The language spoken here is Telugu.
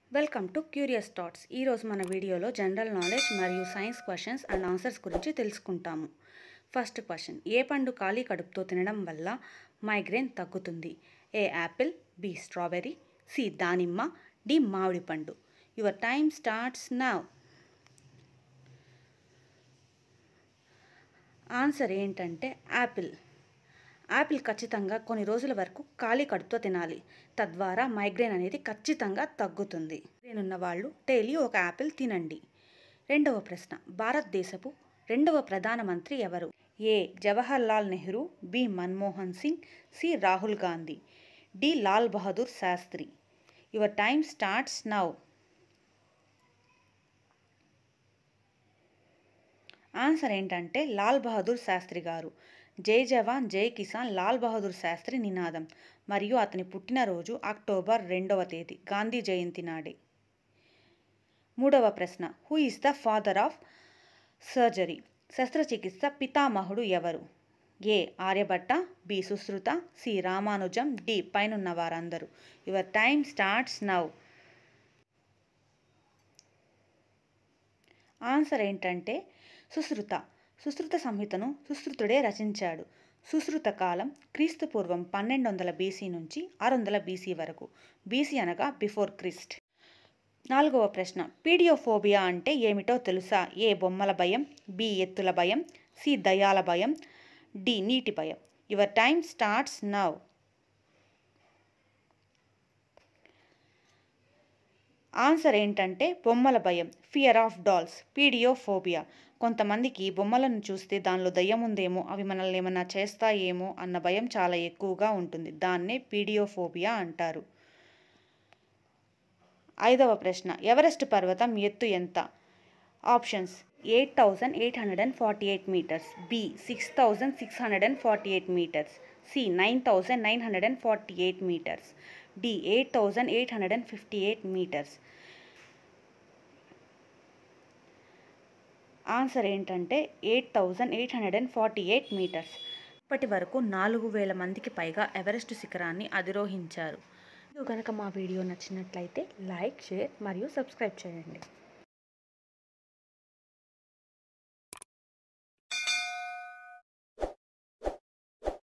వెల్కమ్ టు క్యూరియస్ థాట్స్ ఈరోజు మన వీడియోలో జనరల్ నాలెడ్జ్ మరియు సైన్స్ క్వశ్చన్స్ అండ్ ఆన్సర్స్ గురించి తెలుసుకుంటాము ఫస్ట్ క్వశ్చన్ ఏ పండు ఖాళీ కడుపుతో తినడం వల్ల మైగ్రేన్ తగ్గుతుంది A apple B strawberry C దానిమ్మ డి మామిడి పండు your time starts now answer ఏంటంటే యాపిల్ యాపిల్ ఖచ్చితంగా కొన్ని రోజుల వరకు ఖాళీ కడుపుతో తినాలి తద్వారా మైగ్రేన్ అనేది ఖచ్చితంగా తగ్గుతుంది మైగ్రేన్ ఉన్న వాళ్ళు డైలీ ఒక యాపిల్ తినండి రెండవ ప్రశ్న భారతదేశపు రెండవ ప్రధానమంత్రి ఎవరు A Jawaharlal Nehru B Manmohan Singh C Rahul Gandhi D Lal Bahadur Shastri your time starts now answer ఏంటంటే లాల్ బహదూర్ శాస్త్రి గారు జై జవాన్ జై కిసాన్ లాల్ బహదూర్ శాస్త్రి నినాదం మరియు అతని పుట్టినరోజు అక్టోబర్ రెండవ తేదీ గాంధీ జయంతి నాడే మూడవ ప్రశ్న who is the father of surgery శస్త్రచికిత్స పితామహుడు ఎవరు A Aryabhata B Sushruta C Ramanujan D పైనున్న వారందరూ your time starts now answer ఏంటంటే సుశ్రుత సుశ్రుత సంహితను సుశ్రుతుడే రచించాడు సుశ్రుత కాలం క్రీస్తు పూర్వం పన్నెండు వందల బీసీ నుంచి ఆరు వందల బీసీ వరకు బీసీ అనగా బిఫోర్ క్రిస్ట్ నాలుగవ ప్రశ్న పీడియోఫోబియా అంటే ఏమిటో తెలుసా ఏ బొమ్మల భయం బి ఎత్తుల భయం సి దయాల భయం డి నీటి భయం your time starts now answer ఏంటంటే బొమ్మల భయం ఫియర్ ఆఫ్ డాల్స్ పీడియోఫోబియా కొంతమందికి బొమ్మలను చూస్తే దానిలో దయ్యం ఉందేమో అవి మనల్ని ఏమైనా చేస్తాయేమో అన్న భయం చాలా ఎక్కువగా ఉంటుంది దాన్నే పీడియోఫోబియా అంటారు ఐదవ ప్రశ్న ఎవరెస్ట్ పర్వతం ఎత్తు ఎంత options eight thousand eight hundred and forty eight metres B six thousand six hundred and forty eight metres C nine thousand nine hundred and forty eight metres D eight thousand eight hundred and fifty eight metres answer ఏంటంటే eight thousand eight hundred and forty eight metres ఇప్పటి వరకు నాలుగు వేల మందికి పైగా ఎవరెస్ట్ శిఖరాన్ని అధిరోహించారు మీకు కనుక మా వీడియో నచ్చినట్లయితే లైక్ షేర్ మరియు సబ్స్క్రైబ్ చేయండి